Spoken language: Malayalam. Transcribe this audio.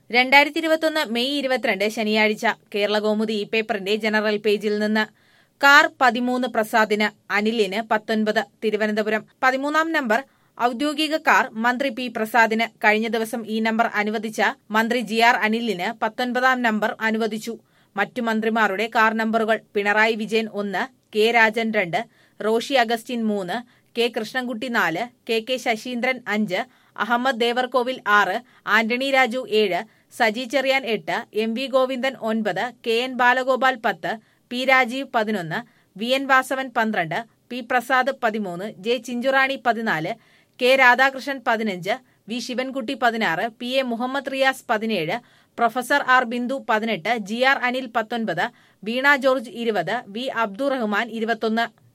രണ്ടായിരത്തി ഇരുപത്തൊന്ന് മെയ് ഇരുപത്തിരണ്ട് ശനിയാഴ്ച കേരള കൗമുദി ഈ പേപ്പറിന്റെ ജനറൽ പേജിൽ നിന്ന് കാർ പതിമൂന്ന് പ്രസാദിന് അനിലിന് പത്തൊൻപത് തിരുവനന്തപുരം പതിമൂന്നാം നമ്പർ ഔദ്യോഗിക കാർ മന്ത്രി പി പ്രസാദിന് കഴിഞ്ഞ ദിവസം ഈ നമ്പർ അനുവദിച്ച മന്ത്രി ജി ആർ അനിലിന് പത്തൊൻപതാം നമ്പർ അനുവദിച്ചു മറ്റു മന്ത്രിമാരുടെ കാർ നമ്പറുകൾ പിണറായി വിജയൻ ഒന്ന് കെ രാജൻ രണ്ട് റോഷി അഗസ്റ്റിൻ മൂന്ന് കെ കൃഷ്ണൻകുട്ടി നാല് കെ കെ ശശീന്ദ്രൻ അഞ്ച് അഹമ്മദ് ദേവർകോവിൽ ആറ് ആന്റണി രാജു ഏഴ് സജി ചെറിയാൻ എട്ട് എം വി ഗോവിന്ദൻ ഒൻപത് കെ എൻ ബാലഗോപാൽ പത്ത് പി രാജീവ് പതിനൊന്ന് വി എൻ വാസവൻ പന്ത്രണ്ട് പി പ്രസാദ് പതിമൂന്ന് ജെ ചിഞ്ചുറാണി പതിനാല് കെ രാധാകൃഷ്ണൻ പതിനഞ്ച് വി ശിവൻകുട്ടി പതിനാറ് പി എ മുഹമ്മദ് റിയാസ് പതിനേഴ് പ്രൊഫസർ ആർ ബിന്ദു പതിനെട്ട് ജി ആർ അനിൽ പത്തൊൻപത് വീണ ജോർജ് ഇരുപത് വി അബ്ദുറഹ്മാൻ ഇരുപത്തൊന്ന്